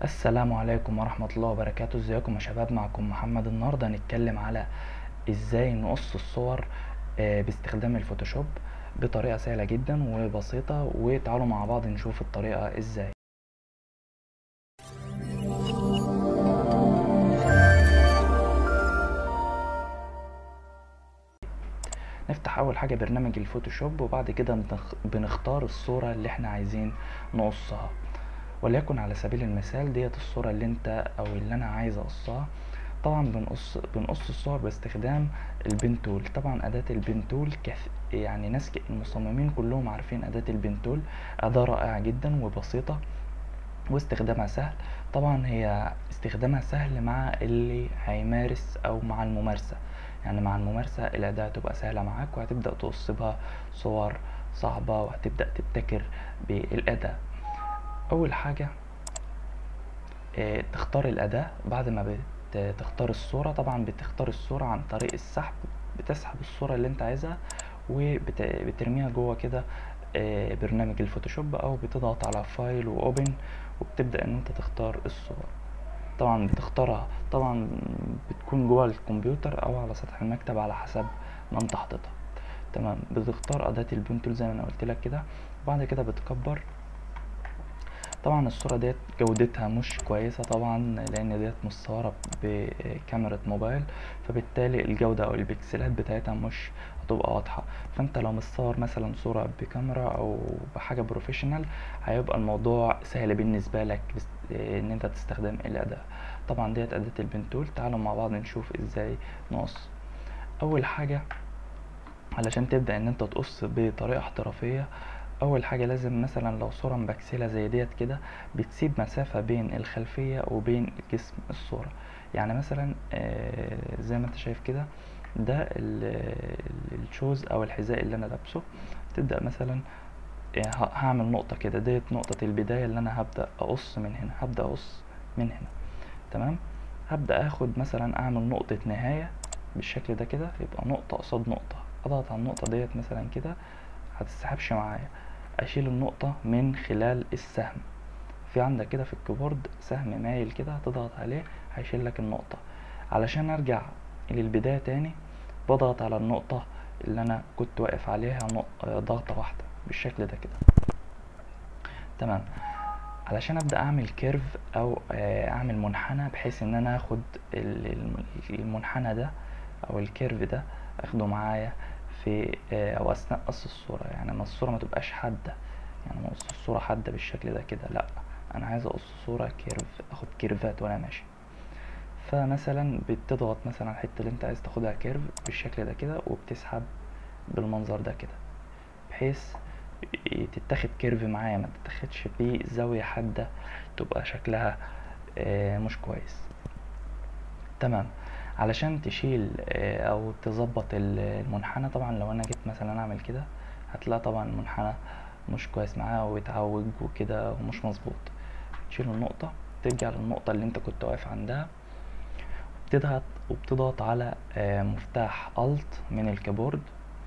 السلام عليكم ورحمة الله وبركاته ازيكم يا شباب معكم محمد النهاردة هنتكلم على ازاي نقص الصور آه، باستخدام الفوتوشوب بطريقة سهلة جدا وبسيطة وتعالوا مع بعض نشوف الطريقة ازاي نفتح اول حاجة برنامج الفوتوشوب وبعد كده بنخ- بنختار الصورة اللي احنا عايزين نقصها وليكن على سبيل المثال ديت الصورة اللي انت او اللي انا عايز اقصها طبعا بنقص بنقص الصور باستخدام البين تول طبعا اداة البين تول كث... يعني ناس ك- المصممين كلهم عارفين اداة البين تول اداة رائعة جدا وبسيطة واستخدامها سهل طبعا هي استخدامها سهل مع اللي هيمارس او مع الممارسة يعني مع الممارسة الأداة هتبقى سهلة معاك وهتبدأ تقص بها صور صعبة وهتبدأ تبتكر بالأداة أول حاجة آه، تختار الأداة بعد ما بت- تختار الصورة طبعا بتختار الصورة عن طريق السحب بتسحب الصورة اللي انت عايزها وبترميها جوه كده آه، برنامج الفوتوشوب او بتضغط على فايل واوبن وبتبدأ ان انت تختار الصور طبعا بتختارها طبعا بتكون جوه الكمبيوتر او على سطح المكتب على حسب ما انت حاططها تمام بتختار اداة البين تول زي ما انا قلت لك كده وبعد كده بتكبر طبعا الصورة ديت جودتها مش كويسة طبعا لأن ديت مصورة بكاميرا موبايل فبالتالي الجودة أو البكسلات بتاعتها مش هتبقى واضحة فانت لو مصور مثلا صورة بكاميرا أو بحاجة بروفيشنال هيبقى الموضوع سهل بالنسبة لك بس- إن انت تستخدم الأداة طبعا ديت أداة البنتول تعالوا مع بعض نشوف ازاي نقص أول حاجة علشان تبدأ ان انت تقص بطريقة احترافية اول حاجة لازم مثلا لو صورة مبكسلة زي ديت كده بتسيب مسافة بين الخلفية وبين جسم الصورة يعني مثلا آه، زي ما انت شايف كده ده ال- ال- الشوز او الحذاء اللي انا لابسه تبدأ مثلا آه، ه- هعمل نقطة كده ديت نقطة البداية اللي انا هبدأ اقص من هنا هبدأ اقص من هنا تمام هبدأ اخد مثلا اعمل نقطة نهاية بالشكل ده كده يبقى نقطة قصاد نقطة اضغط على النقطة ديت مثلا كده هتسحبش معايا اشيل النقطة من خلال السهم في عندك كده في الكيبورد سهم مايل كده هتضغط عليه هيشيل لك النقطة علشان ارجع للبداية تاني بضغط على النقطة اللي انا كنت واقف عليها نق- آه، ضغطة واحدة بالشكل ده كده تمام علشان ابدا اعمل كيرف او آه، اعمل منحنى بحيث ان انا اخد ال- الم- المنحنى ده او الكيرف ده اخده معايا في آه، او اثناء قص الصوره يعني ما الصوره ما تبقاش حاده يعني ما اقص الصوره حاده بالشكل ده كده لا انا عايز اقص صوره كيرف اخد كيرفات وانا ماشي فمثلا بتضغط مثلا على الحته اللي انت عايز تاخدها كيرف بالشكل ده كده وبتسحب بالمنظر ده كده بحيث تتاخد كيرف معايا ما تتاخدش بزاوية حادة تبقى شكلها آه، مش كويس تمام علشان تشيل آه، او تظبط ال- المنحنى طبعا لو انا جيت مثلا اعمل كده هتلاقي طبعا المنحنى مش كويس معاه ويتعوج وكده ومش مظبوط تشيل النقطة ترجع للنقطة اللي انت كنت واقف عندها بتضغط وبتضغط على آه، مفتاح Alt من الكيبورد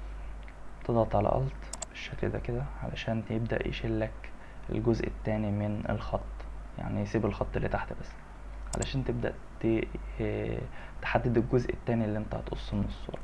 تضغط على Alt بالشكل ده كده علشان يبدأ يشيل لك الجزء التاني من الخط يعني يسيب الخط اللي تحت بس علشان تبدأ ت- آه، تحدد الجزء التاني اللي انت هتقصه من الصورة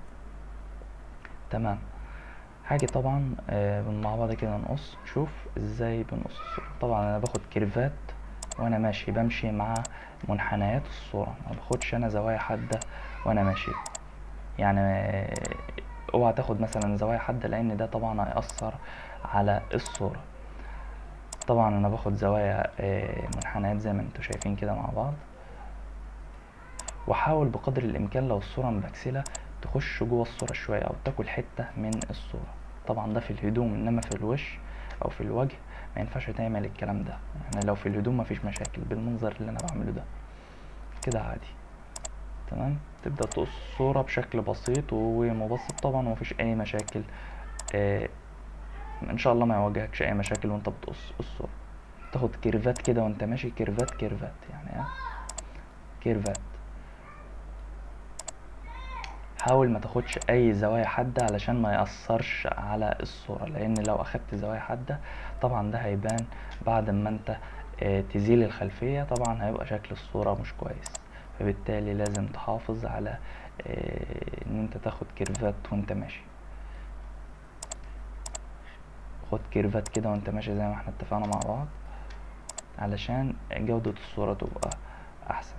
تمام حاجة طبعا آه، مع بعض كده نقص نشوف ازاي بنقص الصورة طبعا انا باخد كيرفات وانا ماشي بمشي مع منحنيات الصورة ما باخدش انا زوايا حادة وانا ماشي يعني آه، اوعى تاخد مثلا زوايا حادة لان ده طبعا هيأثر على الصورة طبعا انا باخد زوايا آه، منحنيات زي ما انتوا شايفين كده مع بعض وحاول بقدر الامكان لو الصورة مبكسلة تخش جوه الصورة شوية او تاكل حتة من الصورة طبعا ده في الهدوم انما في الوش او في الوجه ما ينفعش تعمل الكلام ده يعني لو في الهدوم مفيش مشاكل بالمنظر اللي انا بعمله ده كده عادي تمام تبدأ تقص الصورة بشكل بسيط ومبسط طبعا ومفيش اي مشاكل آه ان شاء الله ما يواجهكش اي مشاكل وانت بتقص الصورة تاخد كيرفات كده وانت ماشي كيرفات كيرفات يعني ها كيرفات حاول ما تاخدش اي زوايا حادة علشان ما يأثرش على الصورة لان لو اخدت زوايا حادة طبعا ده هيبان بعد ما انت آه، تزيل الخلفية طبعا هيبقى شكل الصورة مش كويس فبالتالي لازم تحافظ على آه، ان انت تاخد كيرفات وانت ماشي خد كيرفات كده وانت ماشي زي ما احنا اتفقنا مع بعض علشان جودة الصورة تبقى احسن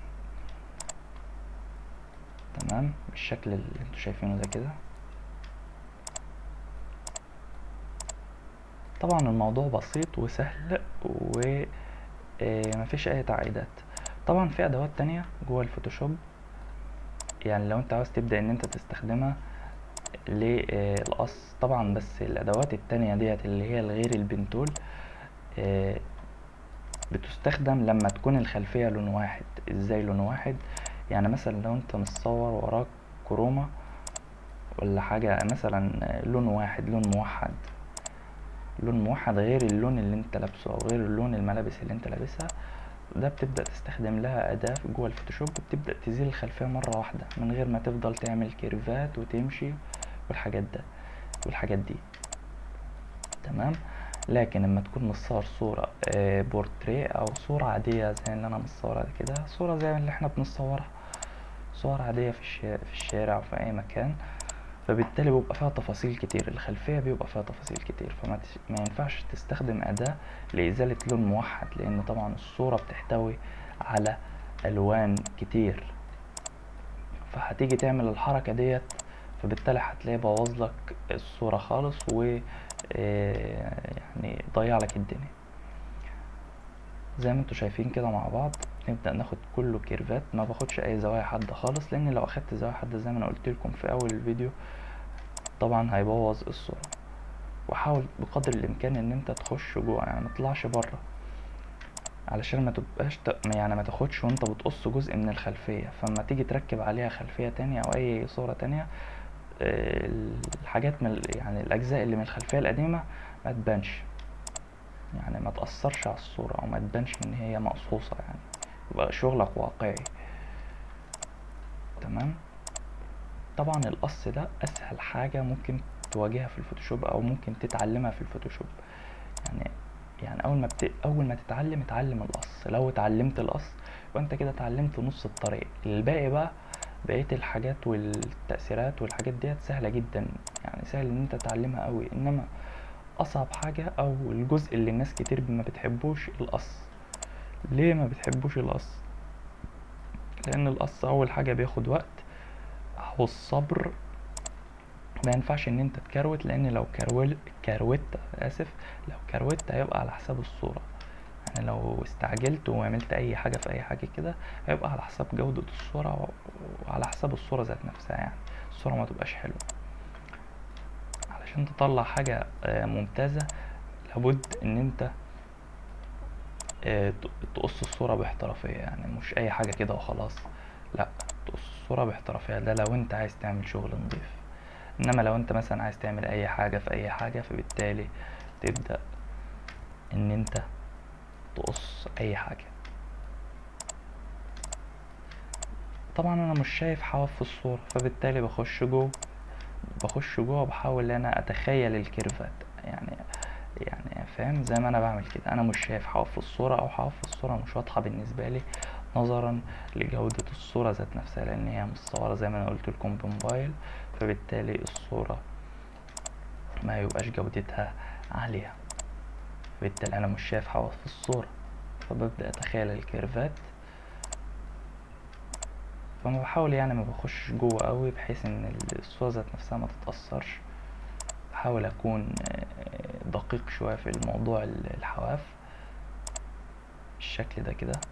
تمام بالشكل اللي انتوا شايفينه ده كده طبعا الموضوع بسيط وسهل ومفيش اي تعقيدات طبعا في ادوات تانية جوه الفوتوشوب يعني لو انت عاوز تبدأ ان انت تستخدمها للقص طبعا بس الادوات التانية ديت اللي هي الغير البنتول آه، بتستخدم لما تكون الخلفية لون واحد ازاي لون واحد يعني مثلا لو انت متصور وراك كروما ولا حاجة مثلا لون واحد لون موحد لون موحد غير اللون اللي انت لابسه او غير اللون الملابس اللي انت لابسها ده بتبدأ تستخدم لها أداة في جوه الفوتوشوب بتبدأ تزيل الخلفية مرة واحدة من غير ما تفضل تعمل كيرفات وتمشي والحاجات ده والحاجات دي تمام لكن لما تكون متصور صورة آه، بورتريه أو صورة عادية زي اللي أنا متصورها كده صورة زي اللي احنا بنصورها صور عادية في الشارع, في الشارع أو في أي مكان فبالتالي بيبقى فيها تفاصيل كتير الخلفية بيبقى فيها تفاصيل كتير فما تش- ما ينفعش تستخدم أداة لإزالة لون موحد لأن طبعا الصورة بتحتوي على ألوان كتير فهتيجي تعمل الحركة ديت فبالتالي هتلاقي بوظ لك الصورة خالص و آه، يعني ضيع لك الدنيا زي ما انتوا شايفين كده مع بعض نبدأ ناخد كله كيرفات ما باخدش اي زوايا حادة خالص لان لو اخدت زوايا حادة زي ما انا قلت لكم في اول الفيديو طبعا هيبوظ الصورة وحاول بقدر الامكان ان انت تخش جوه يعني ما تطلعش بره علشان ما تبقاش ت... يعني ما تاخدش وانت بتقص جزء من الخلفية فلما تيجي تركب عليها خلفية تانية او اي صورة تانية آه، الحاجات من ال- يعني الاجزاء اللي من الخلفية القديمة ما تبانش يعني ما تأثرش على الصورة او ما تبانش ان هي مقصوصة يعني يبقى شغلك واقعي تمام طبعا القص ده اسهل حاجة ممكن تواجهها في الفوتوشوب او ممكن تتعلمها في الفوتوشوب يعني يعني اول ما بت... اول ما تتعلم اتعلم القص لو اتعلمت القص يبقى انت كده اتعلمت نص الطريق الباقي بقى بقية الحاجات والتأثيرات والحاجات ديت سهلة جدا يعني سهل ان انت تتعلمها قوي انما اصعب حاجة او الجزء اللي الناس كتير ما بتحبوش القص ليه ما بتحبوش القص لان القص اول حاجة بياخد وقت والصبر ما ينفعش ان انت تكروت لان لو كرول كروت اسف لو كروت هيبقى على حساب الصورة يعني لو استعجلت وعملت اي حاجة في اي حاجة كده هيبقى على حساب جودة الصورة و- وعلى حساب الصورة ذات نفسها يعني الصورة ما تبقاش حلوة علشان تطلع حاجة آه، ممتازة لابد ان انت آه، ت- تقص الصورة باحترافية يعني مش اي حاجة كده وخلاص لا تقص الصورة باحترافية ده لو انت عايز تعمل شغل نظيف انما لو انت مثلا عايز تعمل اي حاجة في اي حاجة فبالتالي تبدأ ان انت تقص اي حاجة طبعا انا مش شايف حواف في الصورة فبالتالي بخش جوه بخش جوه وبحاول ان انا اتخيل الكيرفات يعني يعني فاهم زي ما انا بعمل كده انا مش شايف حواف في الصورة او حواف في الصورة مش واضحة بالنسبة لي نظرا لجودة الصورة ذات نفسها لان هي متصورة زي ما انا قلت لكم بموبايل فبالتالي الصورة ما يبقاش جودتها عالية بالتالي انا مش شايف حواف في الصورة فببدأ اتخيل الكيرفات فما بحاول يعني ما بخش جوه قوي بحيث ان الصورة ذات نفسها ما تتأثرش بحاول اكون آه، دقيق شوية في الموضوع ال- الحواف بالشكل ده كده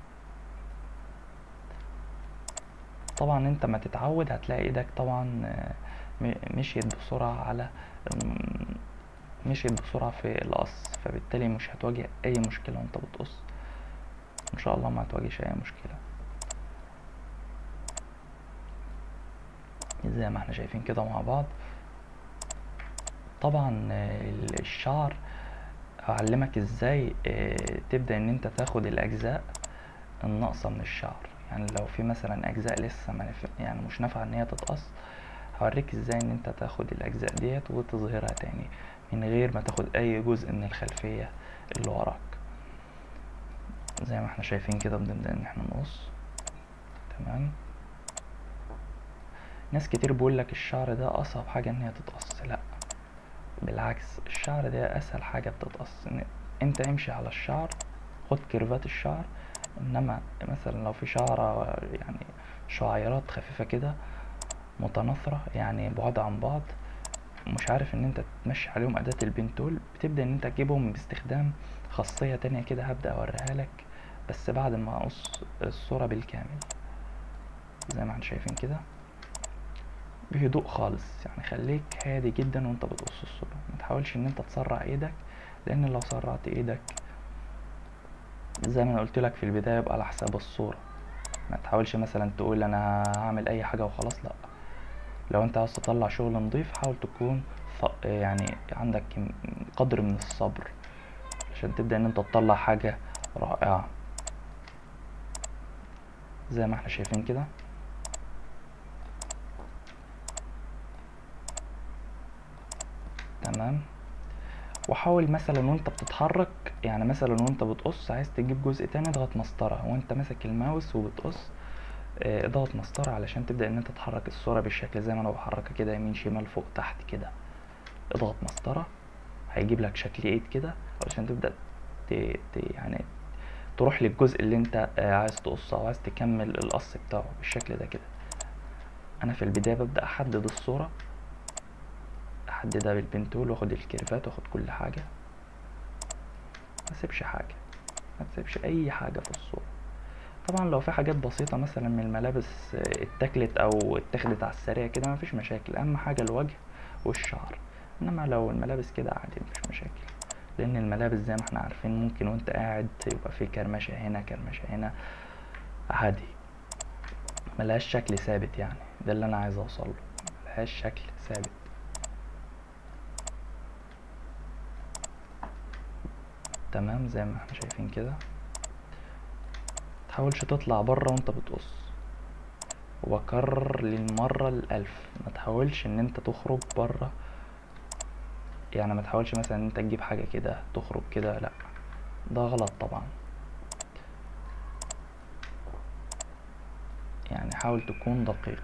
طبعا انت ما تتعود هتلاقي ايدك طبعا آه، م- مشيت بسرعة على م- مشيت بسرعة في القص فبالتالي مش هتواجه اي مشكلة وانت بتقص ان شاء الله ما هتواجهش اي مشكلة زي ما احنا شايفين كده مع بعض طبعا آه، الشعر هعلمك ازاي آه، تبدأ ان انت تاخد الاجزاء الناقصة من الشعر يعني لو في مثلا اجزاء لسه ما نف... يعني مش نافعة ان هي تتقص هوريك ازاي ان انت تاخد الاجزاء ديت وتظهرها تاني من غير ما تاخد اي جزء من الخلفية اللي وراك زي ما احنا شايفين كده بنبدأ ان احنا نقص تمام ناس كتير بيقول لك الشعر ده اصعب حاجة ان هي تتقص لا بالعكس الشعر ده اسهل حاجة بتتقص إن انت امشي على الشعر خد كيرفات الشعر انما مثلا لو في شعرة يعني شعيرات خفيفة كده متناثرة يعني بعاد عن بعض مش عارف ان انت تمشي عليهم اداة البنتول بتبدأ ان انت تجيبهم باستخدام خاصية تانية كده هبدأ اوريها لك بس بعد ما اقص الصورة بالكامل زي ما احنا شايفين كده بهدوء خالص يعني خليك هادي جدا وانت بتقص الصورة ما تحاولش ان انت تسرع ايدك لان لو سرعت ايدك زي ما انا قلت لك في البداية يبقى على حساب الصورة ما تحاولش مثلا تقول انا هعمل اي حاجة وخلاص لا لو انت عاوز تطلع شغل نظيف حاول تكون ف- يعني عندك كم- قدر من الصبر عشان تبدأ ان انت تطلع حاجة رائعة زي ما احنا شايفين كده تمام وحاول مثلا وانت بتتحرك يعني مثلا وانت بتقص عايز تجيب جزء تاني اضغط مسطرة وانت ماسك الماوس وبتقص اه، اضغط مسطرة علشان تبدأ ان انت تحرك الصورة بالشكل زي ما انا بحركها كده يمين شمال فوق تحت كده اضغط مسطرة هيجيب لك شكل ايد كده علشان تبدأ ت... ت... يعني تروح للجزء اللي انت اه، عايز تقصه او عايز تكمل القص بتاعه بالشكل ده كده انا في البداية ببدأ احدد الصورة احددها بالبنتول واخد الكيرفات واخد كل حاجة ما تسيبش حاجة ما تسيبش اي حاجة في الصورة طبعا لو في حاجات بسيطة مثلا من الملابس آه، اتاكلت او اتاخدت على السريع كده مفيش مشاكل اهم حاجة الوجه والشعر انما لو الملابس كده عادي مفيش مشاكل لان الملابس زي ما احنا عارفين ممكن وانت قاعد يبقى في كرمشة هنا كرمشة هنا عادي ملهاش شكل ثابت يعني ده اللي انا عايز اوصله ملهاش شكل ثابت تمام زي ما احنا شايفين كده متحاولش تطلع بره وانت بتقص وبكرر للمرة الألف ما تحاولش ان انت تخرج بره يعني ما تحاولش مثلا ان انت تجيب حاجة كده تخرج كده لا ده غلط طبعا يعني حاول تكون دقيق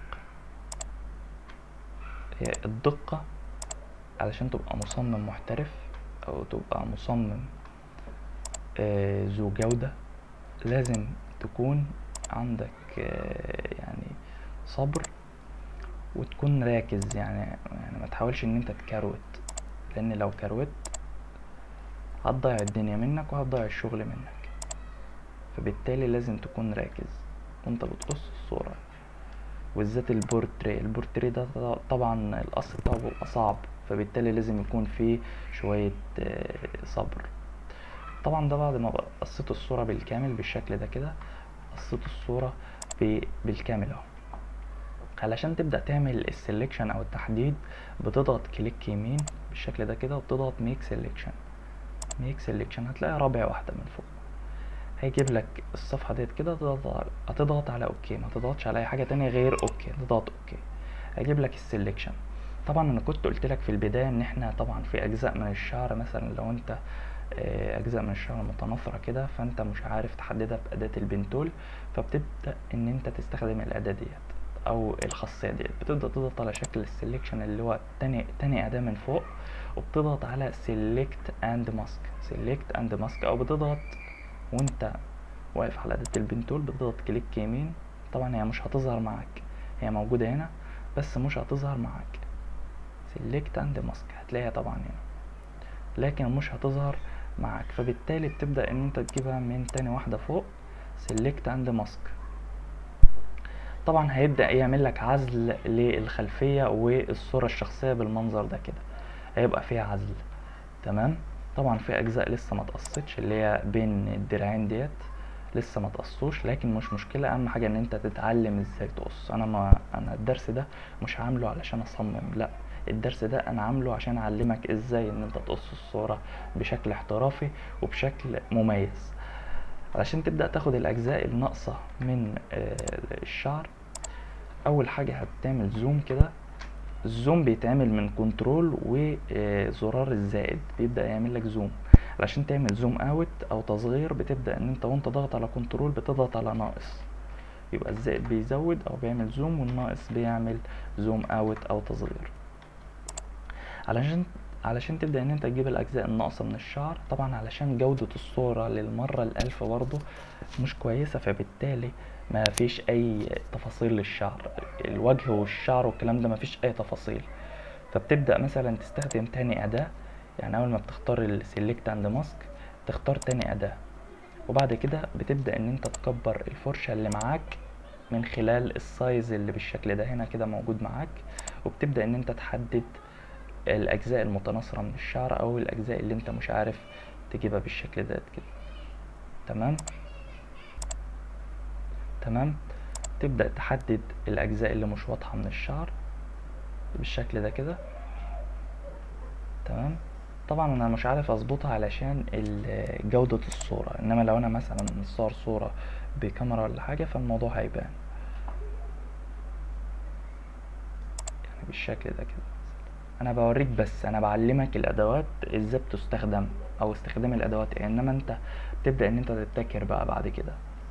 هي الدقة علشان تبقى مصمم محترف او تبقى مصمم آه، ذو جودة لازم تكون عندك آه، يعني صبر وتكون راكز يعني يعني ما تحاولش ان انت تكروت لان لو كروت هتضيع الدنيا منك وهتضيع الشغل منك فبالتالي لازم تكون راكز وانت بتقص الصورة وبالذات البورتري البورتري ده ط- طبعا القص بتاعه بيبقى صعب فبالتالي لازم يكون فيه شوية آه، صبر طبعا ده بعد ما بقى قصيت الصورة بالكامل بالشكل ده كده قصيت الصورة ب- بالكامل اهو علشان تبدأ تعمل السلكشن او التحديد بتضغط كليك يمين بالشكل ده كده وبتضغط ميك سلكشن ميك سلكشن هتلاقي رابع واحدة من فوق هيجيب لك الصفحة ديت كده هتضغط على- هتضغط على اوكي ما تضغطش على اي حاجة تانية غير اوكي تضغط اوكي هيجيب لك السلكشن طبعا انا كنت قلت لك في البداية ان احنا طبعا في اجزاء من الشعر مثلا لو انت آه، اجزاء من الشعر متناثرة كده فانت مش عارف تحددها باداة البنتول فبتبدأ ان انت تستخدم الاداة ديت او الخاصية ديت بتبدأ تضغط على شكل السلكشن اللي هو تاني تاني اداة من فوق وبتضغط على select and mask select and mask او بتضغط وانت واقف على اداة البنتول بتضغط كليك يمين طبعا هي مش هتظهر معاك هي موجودة هنا بس مش هتظهر معاك select and mask هتلاقيها طبعا هنا لكن مش هتظهر معاك فبالتالي بتبدأ ان انت تجيبها من تاني واحدة فوق select and mask طبعا هيبدأ يعمل لك عزل للخلفية والصورة الشخصية بالمنظر ده كده هيبقى فيها عزل تمام طبعا في اجزاء لسه ما تقصتش اللي هي بين الدراعين ديت لسه ما تقصوش لكن مش مشكلة اهم حاجة ان انت تتعلم ازاي تقص انا ما انا الدرس ده مش عامله علشان اصمم لا الدرس ده انا عامله عشان اعلمك ازاي ان انت تقص الصورة بشكل احترافي وبشكل مميز علشان تبدأ تاخد الاجزاء الناقصة من آه، الشعر اول حاجة هتعمل زوم كده الزوم بيتعمل من كنترول وزرار الزائد بيبدأ يعمل لك زوم علشان تعمل زوم اوت او تصغير بتبدأ ان انت وانت ضغط على كنترول بتضغط على ناقص يبقى الزائد بيزود او بيعمل زوم والناقص بيعمل زوم اوت او تصغير علشان علشان تبدأ ان انت تجيب الاجزاء الناقصة من الشعر طبعا علشان جودة الصورة للمرة الالف برضه مش كويسة فبالتالي ما فيش اي تفاصيل للشعر الوجه والشعر والكلام ده ما فيش اي تفاصيل فبتبدأ مثلا تستخدم تاني اداة يعني اول ما بتختار السيلكت اند ماسك تختار تاني اداة وبعد كده بتبدأ ان انت تكبر الفرشة اللي معاك من خلال السايز اللي بالشكل ده هنا كده موجود معاك وبتبدأ ان انت تحدد الاجزاء المتناثرة من الشعر او الاجزاء اللي انت مش عارف تجيبها بالشكل ده كده تمام تمام تبدأ تحدد الاجزاء اللي مش واضحة من الشعر بالشكل ده كده تمام طبعا انا مش عارف اظبطها علشان ال- جودة الصورة انما لو انا مثلا مصور صورة بكاميرا ولا حاجة فالموضوع هيبان يعني بالشكل ده كده انا بوريك بس انا بعلمك الادوات ازاي بتستخدم او استخدام الادوات ايه انما انت بتبدأ ان انت تبتكر بقى بعد كده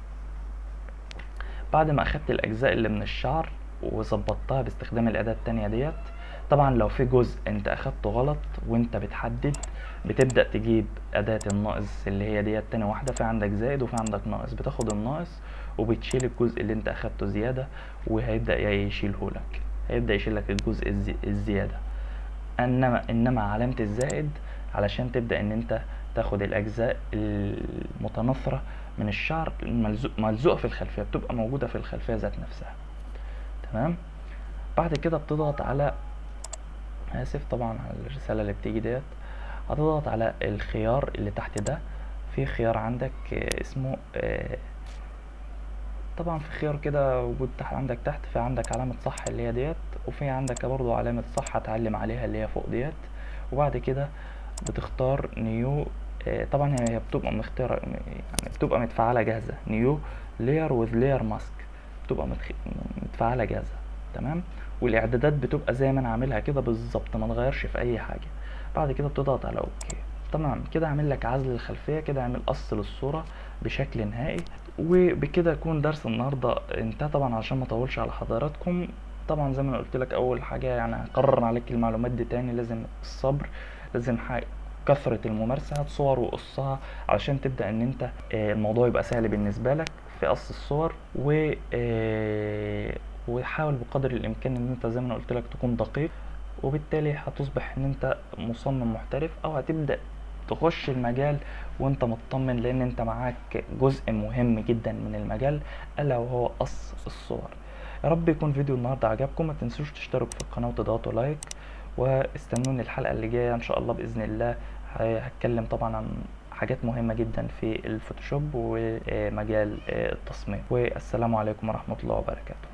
بعد ما اخدت الاجزاء اللي من الشعر وظبطتها باستخدام الاداة التانية ديت طبعا لو في جزء انت اخدته غلط وانت بتحدد بتبدأ تجيب اداة الناقص اللي هي ديت تاني واحدة في عندك زائد وفي عندك ناقص بتاخد الناقص وبتشيل الجزء اللي انت اخدته زيادة وهيبدأ يشيله لك هيبدأ يشيل لك الجزء الزي... الزيادة انما انما علامة الزائد علشان تبدأ ان انت تاخد الاجزاء المتناثرة من الشعر الملزوق ملزوقة في الخلفية بتبقى موجودة في الخلفية ذات نفسها تمام بعد كده بتضغط على اسف طبعا على الرسالة اللي بتيجي ديت هتضغط على الخيار اللي تحت ده في خيار عندك آه، اسمه آه، طبعا في خيار كده وجود تحت عندك تحت في عندك علامة صح اللي هي ديت وفي عندك برضو علامة صح هتعلم عليها اللي هي فوق ديت وبعد كده بتختار نيو طبعا هي بتبقى مختارة يعني بتبقى متفعلة جاهزة نيو layer with layer mask بتبقى متخ... متفعلة جاهزة تمام والاعدادات بتبقى زي ما انا عاملها كده بالظبط ما تغيرش في اي حاجة بعد كده بتضغط على اوكي تمام كده عامل لك عزل الخلفية كده عامل قص للصورة بشكل نهائي وبكده يكون درس النهارده انتهى طبعا عشان ما اطولش على حضراتكم طبعا زي ما انا قلت لك اول حاجه يعني هكرر عليك المعلومات دي تاني لازم الصبر لازم حاجة كثرة الممارسة هات صور وقصها علشان تبدأ ان انت آه، الموضوع يبقى سهل بالنسبة لك في قص الصور و آه، وحاول بقدر الامكان ان انت زي ما انا قلت لك تكون دقيق وبالتالي هتصبح ان انت مصمم محترف او هتبدأ تخش المجال وانت مطمن لان انت معاك جزء مهم جدا من المجال الا وهو قص الصور يا رب يكون فيديو النهارده عجبكم ما تنسوش تشتركوا في القناه وتضغطوا لايك واستنوني الحلقه اللي جايه ان شاء الله باذن الله هتكلم طبعا عن حاجات مهمه جدا في الفوتوشوب ومجال التصميم والسلام عليكم ورحمه الله وبركاته